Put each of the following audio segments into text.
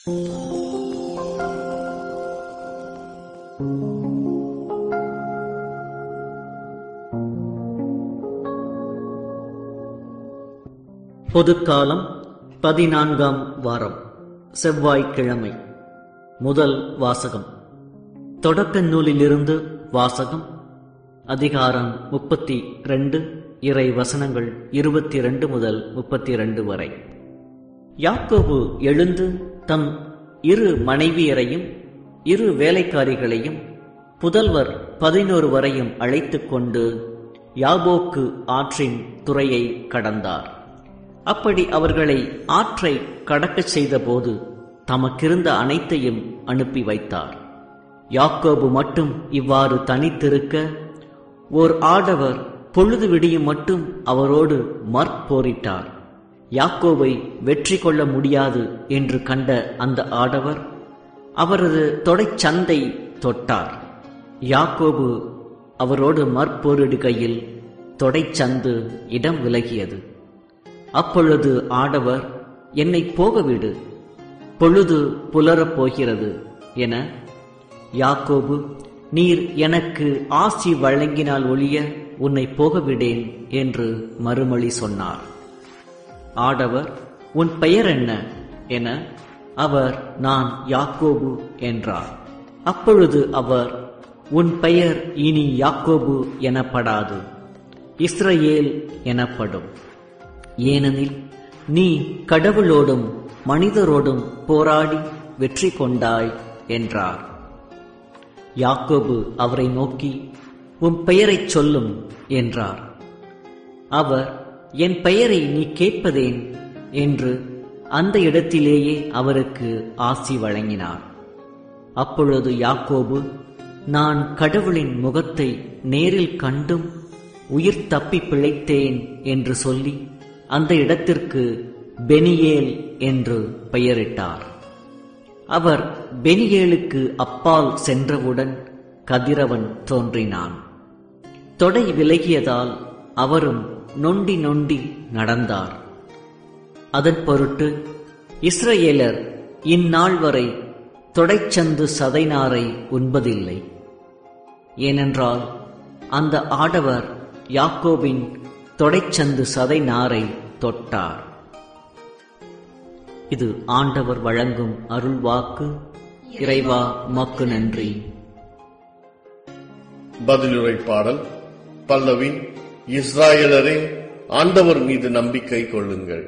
பொதுக்காலம் பதினான்காம் வாரம் செவ்வாய்க்கிழமை முதல் வாசகம் தொடக்க நூலிலிருந்து வாசகம் அதிகாரம் முப்பத்தி ரெண்டு இறை வசனங்கள் இருபத்தி ரெண்டு முதல் முப்பத்தி ரெண்டு வரை யாக்கோபு எழுந்து தம் இரு மனைவியரையும் இரு வேலைக்காரிகளையும் புதல்வர் பதினோரு வரையும் அழைத்துக் கொண்டு யாபோக்கு ஆற்றின் துறையை கடந்தார் அப்படி அவர்களை ஆற்றை கடக்கச் செய்தபோது தமக்கிருந்த அனைத்தையும் அனுப்பி வைத்தார் யாக்கோபு மட்டும் இவ்வாறு தனித்திருக்க ஓர் ஆடவர் பொழுது விடியும் மட்டும் அவரோடு மற்போரிட்டார் யாக்கோபை வெற்றி கொள்ள முடியாது என்று கண்ட அந்த ஆடவர் அவரது தொடைச்சந்தை தொட்டார் யாக்கோபு அவரோடு மற்போரிடுகையில் தொடைச்சந்து இடம் விலகியது அப்பொழுது ஆடவர் என்னை போகவிடு பொழுது புலரப் போகிறது என யாக்கோபு நீர் எனக்கு ஆசி வழங்கினால் ஒழிய உன்னை போகவிடேன் என்று மறுமொழி சொன்னார் ஆடவர் உன் பெயர் என்ன என அவர் நான் யாக்கோபு என்றார் அப்பொழுது அவர் உன் பெயர் இனி யாக்கோபு எனப்படாது இஸ்ரவேல் எனப்படும் ஏனெனில் நீ கடவுளோடும் மனிதரோடும் போராடி வெற்றி கொண்டாய் என்றார் யாக்கோபு அவரை நோக்கி உன் பெயரைச் சொல்லும் என்றார் அவர் என் பெயரை நீ கேட்பதேன் என்று அந்த இடத்திலேயே அவருக்கு ஆசி வழங்கினார் அப்பொழுது யாக்கோபு நான் கடவுளின் முகத்தை நேரில் கண்டும் உயிர் தப்பி பிழைத்தேன் என்று சொல்லி அந்த இடத்திற்கு பெனியேல் என்று பெயரிட்டார் அவர் பெனியேலுக்கு அப்பால் சென்றவுடன் கதிரவன் தோன்றினான் தொடை விலகியதால் அவரும் நொண்டி நொண்டி நடந்தார் அதன் பொருட்டு இஸ்ரேலர் இந்நாள் வரை தொடைச்சந்து சதைநாரை உண்பதில்லை ஏனென்றால் அந்த ஆடவர் யாக்கோபின் தொடைச்சந்து சதை நாரை தொட்டார் இது ஆண்டவர் வழங்கும் அருள்வாக்கு இறைவா மக்கு நன்றி பதிலுரை பாடல் பல்லவி இஸ்ராயலரே ஆண்டவர் மீது நம்பிக்கை கொள்ளுங்கள்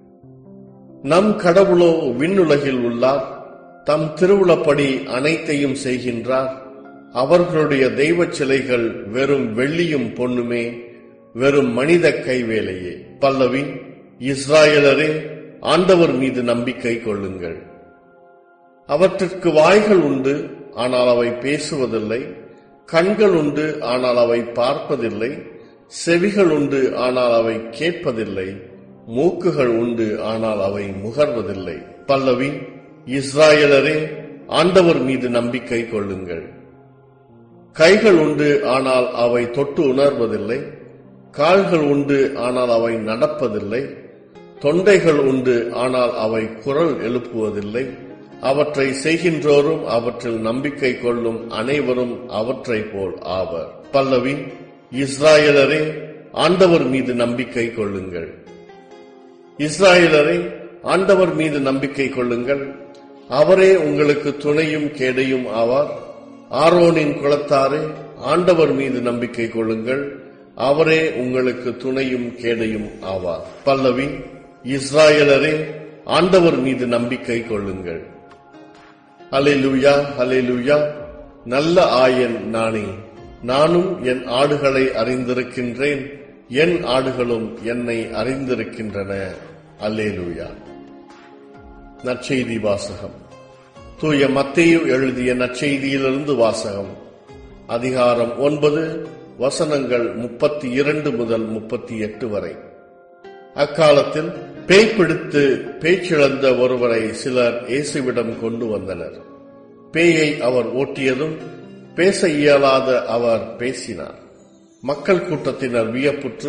நம் கடவுளோ விண்ணுலகில் உள்ளார் தம் திருவுளப்படி அனைத்தையும் செய்கின்றார் அவர்களுடைய தெய்வச் சிலைகள் வெறும் வெள்ளியும் பொன்னுமே வெறும் மனித கைவேலையே பல்லவி இஸ்ராயலரே ஆண்டவர் மீது நம்பிக்கை கொள்ளுங்கள் அவற்றிற்கு வாய்கள் உண்டு ஆனால் அவை பேசுவதில்லை கண்கள் உண்டு ஆனால் அவை பார்ப்பதில்லை செவிகள் உண்டு ஆனால் அவை கேட்பதில்லை மூக்குகள் உண்டு ஆனால் அவை முகர்வதில்லை பல்லவி இஸ்ராயலரே ஆண்டவர் மீது நம்பிக்கை கொள்ளுங்கள் கைகள் உண்டு ஆனால் அவை தொட்டு உணர்வதில்லை கால்கள் உண்டு ஆனால் அவை நடப்பதில்லை தொண்டைகள் உண்டு ஆனால் அவை குரல் எழுப்புவதில்லை அவற்றை செய்கின்றோரும் அவற்றில் நம்பிக்கை கொள்ளும் அனைவரும் அவற்றை போல் ஆவர் பல்லவி இஸ்ராயலரே ஆண்டவர் மீது நம்பிக்கை கொள்ளுங்கள் இஸ்ராயலரே ஆண்டவர் மீது நம்பிக்கை கொள்ளுங்கள் அவரே உங்களுக்கு துணையும் கேடையும் ஆவார் ஆரோனின் குலத்தாரே ஆண்டவர் மீது நம்பிக்கை கொள்ளுங்கள் அவரே உங்களுக்கு துணையும் கேடையும் ஆவார் பல்லவி இஸ்ராயலரே ஆண்டவர் மீது நம்பிக்கை கொள்ளுங்கள் அலைலுயா அலைலுயா நல்ல ஆயன் நானே நானும் என் ஆடுகளை அறிந்திருக்கின்றேன் என் ஆடுகளும் என்னை அறிந்திருக்கின்றன அல்லேலூயா நற்செய்தி வாசகம் தூய மத்தேயு எழுதிய நற்செய்தியிலிருந்து வாசகம் அதிகாரம் ஒன்பது வசனங்கள் முப்பத்தி இரண்டு முதல் முப்பத்தி எட்டு வரை அக்காலத்தில் பேய் பிடித்து பேச்சிழந்த ஒருவரை சிலர் இயேசுவிடம் கொண்டு வந்தனர் பேயை அவர் ஓட்டியதும் பேச இயலாத அவர் பேசினார் மக்கள் கூட்டத்தினர் வியப்புற்று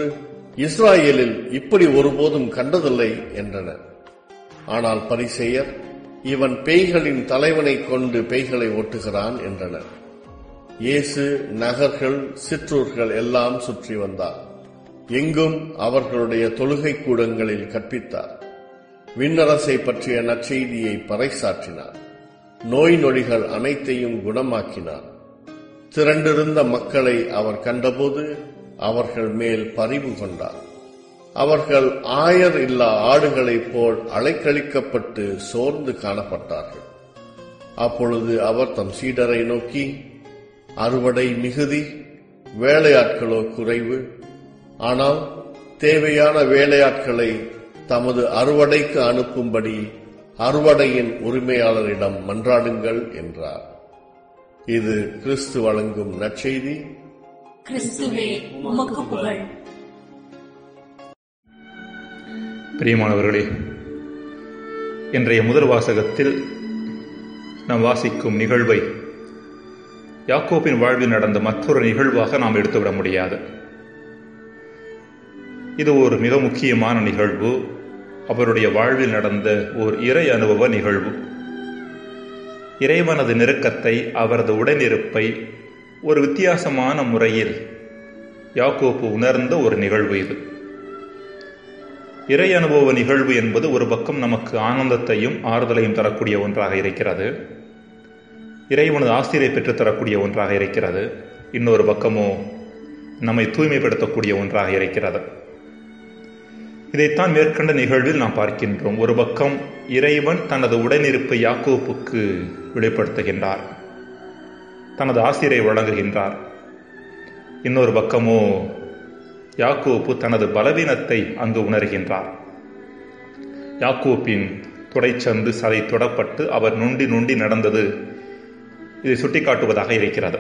இஸ்ராயேலில் இப்படி ஒருபோதும் கண்டதில்லை என்றனர் ஆனால் பரிசேயர் இவன் பேய்களின் தலைவனை கொண்டு பேய்களை ஓட்டுகிறான் என்றனர் இயேசு நகர்கள் சிற்றூர்கள் எல்லாம் சுற்றி வந்தார் எங்கும் அவர்களுடைய தொழுகை கூடங்களில் கற்பித்தார் விண்ணரசை பற்றிய நற்செய்தியை பறைசாற்றினார் நோய் நொடிகள் அனைத்தையும் குணமாக்கினார் திரண்டிருந்த மக்களை அவர் கண்டபோது அவர்கள் மேல் பரிவு கொண்டார் அவர்கள் ஆயர் இல்லா ஆடுகளைப் போல் அலைக்கழிக்கப்பட்டு சோர்ந்து காணப்பட்டார்கள் அப்பொழுது அவர் தம் சீடரை நோக்கி அறுவடை மிகுதி வேலையாட்களோ குறைவு ஆனால் தேவையான வேலையாட்களை தமது அறுவடைக்கு அனுப்பும்படி அறுவடையின் உரிமையாளரிடம் மன்றாடுங்கள் என்றார் இது கிறிஸ்து வழங்கும் நற்செய்தி கிறிஸ்துவே உமக்கு புகழ் பிரியமானவர்களே இன்றைய முதல் வாசகத்தில் நாம் வாசிக்கும் நிகழ்வை யாக்கோப்பின் வாழ்வில் நடந்த மற்றொரு நிகழ்வாக நாம் எடுத்துவிட முடியாது இது ஒரு மிக முக்கியமான நிகழ்வு அவருடைய வாழ்வில் நடந்த ஓர் இறை அனுபவ நிகழ்வு இறைவனது நெருக்கத்தை அவரது உடனிருப்பை ஒரு வித்தியாசமான முறையில் யாக்கோப்பு உணர்ந்த ஒரு நிகழ்வு இது இறை அனுபவ நிகழ்வு என்பது ஒரு பக்கம் நமக்கு ஆனந்தத்தையும் ஆறுதலையும் தரக்கூடிய ஒன்றாக இருக்கிறது இறைவனது ஆசிரியை பெற்றுத்தரக்கூடிய ஒன்றாக இருக்கிறது இன்னொரு பக்கமோ நம்மை தூய்மைப்படுத்தக்கூடிய ஒன்றாக இருக்கிறது இதைத்தான் மேற்கண்ட நிகழ்வில் நாம் பார்க்கின்றோம் ஒரு பக்கம் இறைவன் தனது உடனிருப்பை யாக்கோப்புக்கு வெளிப்படுத்துகின்றார் தனது ஆசிரியை வழங்குகின்றார் இன்னொரு பக்கமோ யாக்கோப்பு தனது பலவீனத்தை அங்கு உணர்கின்றார் யாக்கோப்பின் துடைச்சந்து சதை தொடப்பட்டு அவர் நொண்டி நொண்டி நடந்தது இதை சுட்டிக்காட்டுவதாக இருக்கிறது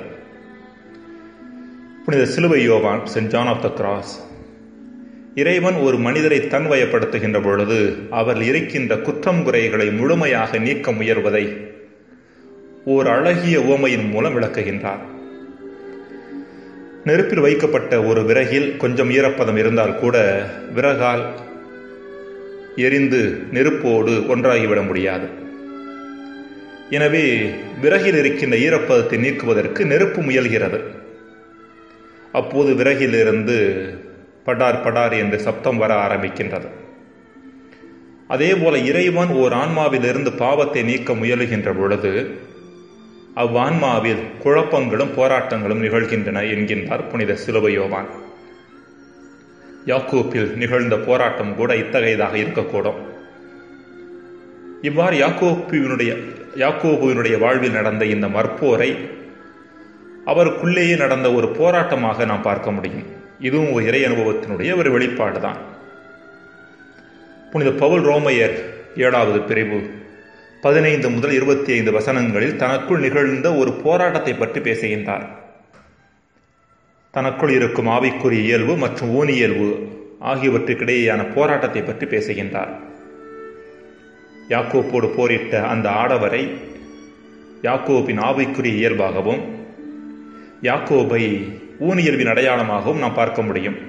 புனித சிலுவை யோவான் saint John of the cross இறைவன் ஒரு மனிதரை தன்வயப்படுத்துகின்ற பொழுது அவர் இருக்கின்ற குற்றம் குறைகளை முழுமையாக நீக்க முயல்வதை ஓர் அழகிய உவமையின் மூலம் விளக்குகின்றார் நெருப்பில் வைக்கப்பட்ட ஒரு விறகில் கொஞ்சம் ஈரப்பதம் இருந்தால் கூட விறகால் எரிந்து நெருப்போடு ஒன்றாகிவிட முடியாது எனவே விறகில் இருக்கின்ற ஈரப்பதத்தை நீக்குவதற்கு நெருப்பு முயல்கிறது அப்போது விறகிலிருந்து படார் படார் என்று சப்தம் வர ஆரம்பிக்கின்றது அதே போல இறைவன் ஓர் ஆன்மாவிலிருந்து பாவத்தை நீக்க முயலுகின்ற பொழுது அவ்வான்மாவில் குழப்பங்களும் போராட்டங்களும் நிகழ்கின்றன என்கின்றார் புனித சிலுவையோவான் யாக்கோப்பில் நிகழ்ந்த போராட்டம் கூட இத்தகையதாக இருக்கக்கூடும் இவ்வாறு யாக்கோப்புவினுடைய யாக்கோபுவினுடைய வாழ்வில் நடந்த இந்த மற்போரை அவருக்குள்ளேயே நடந்த ஒரு போராட்டமாக நாம் பார்க்க முடியும் இதுவும் ஒரு இறை அனுபவத்தினுடைய ஒரு வெளிப்பாடு தான் புனித பவுல் ரோமையர் ஏழாவது பிரிவு பதினைந்து முதல் இருபத்தி ஐந்து வசனங்களில் தனக்குள் நிகழ்ந்த ஒரு போராட்டத்தை பற்றி பேசுகின்றார் தனக்குள் இருக்கும் ஆவிக்குரிய இயல்பு மற்றும் ஊனியல்பு ஆகியவற்றுக்கிடையேயான போராட்டத்தை பற்றி பேசுகின்றார் யாக்கோப்போடு போரிட்ட அந்த ஆடவரை யாக்கோபின் ஆவிக்குரிய இயல்பாகவும் யாக்கோபை ஊனியல்பின் அடையாளமாகவும் நாம் பார்க்க முடியும்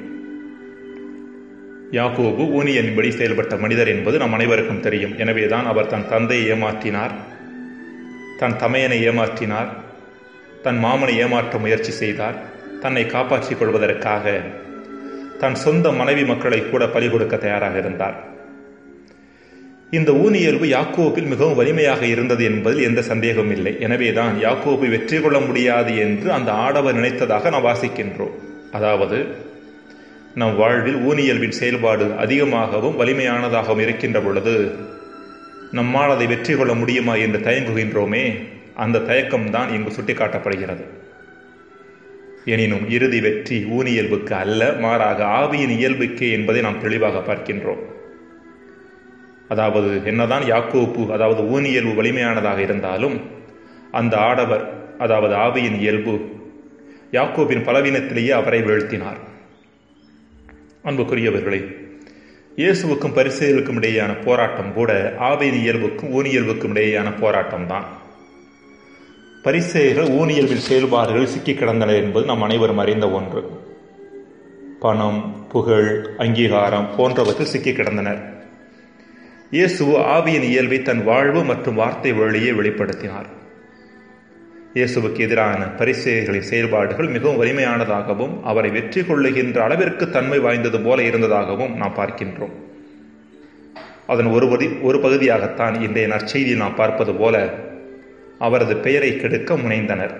யாக்கோபு ஊனியலின்படி செயல்பட்ட மனிதர் என்பது நம் அனைவருக்கும் தெரியும் எனவேதான் அவர் தன் தந்தையை ஏமாற்றினார் தன் தமையனை ஏமாற்றினார் தன் மாமனை ஏமாற்ற முயற்சி செய்தார் தன்னை காப்பாற்றிக் கொள்வதற்காக தன் சொந்த மனைவி மக்களை கூட பலி கொடுக்க தயாராக இருந்தார் இந்த ஊனியல்பு யாக்கோபில் மிகவும் வலிமையாக இருந்தது என்பதில் எந்த சந்தேகமும் இல்லை எனவேதான் யாக்கோபை வெற்றி கொள்ள முடியாது என்று அந்த ஆடவர் நினைத்ததாக நாம் வாசிக்கின்றோம் அதாவது நம் வாழ்வில் ஊனியல்பின் செயல்பாடு அதிகமாகவும் வலிமையானதாகவும் இருக்கின்ற பொழுது நம்மால் அதை வெற்றி கொள்ள முடியுமா என்று தயங்குகின்றோமே அந்த தயக்கம்தான் இங்கு சுட்டிக்காட்டப்படுகிறது எனினும் இறுதி வெற்றி ஊனியல்புக்கு அல்ல மாறாக ஆவியின் இயல்புக்கே என்பதை நாம் தெளிவாக பார்க்கின்றோம் அதாவது என்னதான் யாக்கோப்பு அதாவது ஊனியல்பு வலிமையானதாக இருந்தாலும் அந்த ஆடவர் அதாவது ஆவியின் இயல்பு யாக்கோபின் பலவீனத்திலேயே அவரை வீழ்த்தினார் அன்புக்குரியவர்களே இயேசுவுக்கும் பரிசெயலுக்கும் இடையேயான போராட்டம் கூட ஆவியின் இயல்புக்கும் ஊனியல்புக்கும் இடையேயான போராட்டம் தான் பரிசெயர்கள் ஊனியல்பில் செயல்பாடுகள் சிக்கி கிடந்தனர் என்பது நாம் அனைவரும் அறிந்த ஒன்று பணம் புகழ் அங்கீகாரம் போன்றவற்றில் சிக்கி கிடந்தனர் இயேசு ஆவியின் இயல்பை தன் வாழ்வு மற்றும் வார்த்தை வழியே வெளிப்படுத்தினார் இயேசுவுக்கு எதிரான பரிசெயர்களின் செயல்பாடுகள் மிகவும் வலிமையானதாகவும் அவரை வெற்றி கொள்ளுகின்ற அளவிற்கு தன்மை வாய்ந்தது போல இருந்ததாகவும் நாம் பார்க்கின்றோம் அதன் ஒரு பதி ஒரு பகுதியாகத்தான் இன்றைய நற்செய்தியில் நாம் பார்ப்பது போல அவரது பெயரை கெடுக்க முனைந்தனர்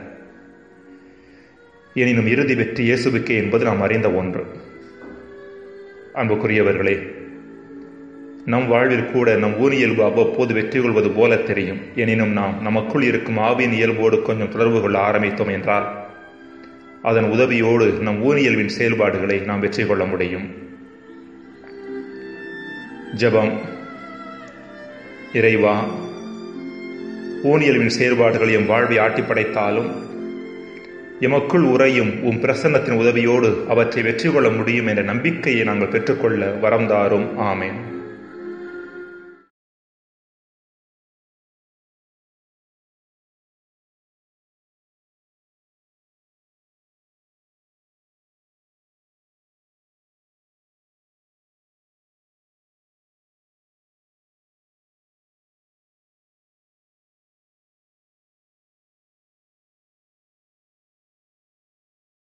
எனினும் இறுதி வெற்றி இயேசுவுக்கே என்பது நாம் அறிந்த ஒன்று அன்புக்குரியவர்களே நம் வாழ்வில் கூட நம் ஊர் இயல்பு அவ்வப்போது வெற்றி கொள்வது போல தெரியும் எனினும் நாம் நமக்குள் இருக்கும் ஆவியின் இயல்போடு கொஞ்சம் தொடர்பு கொள்ள ஆரம்பித்தோம் என்றால் அதன் உதவியோடு நம் ஊனியல்வின் செயல்பாடுகளை நாம் வெற்றி கொள்ள முடியும் ஜெபம் இறைவா ஊனியல்வின் செயல்பாடுகள் எம் வாழ்வை ஆட்டி படைத்தாலும் எமக்குள் உறையும் உம் பிரசன்னத்தின் உதவியோடு அவற்றை வெற்றி கொள்ள முடியும் என்ற நம்பிக்கையை நாங்கள் பெற்றுக்கொள்ள வரம்தாரும் ஆமேன்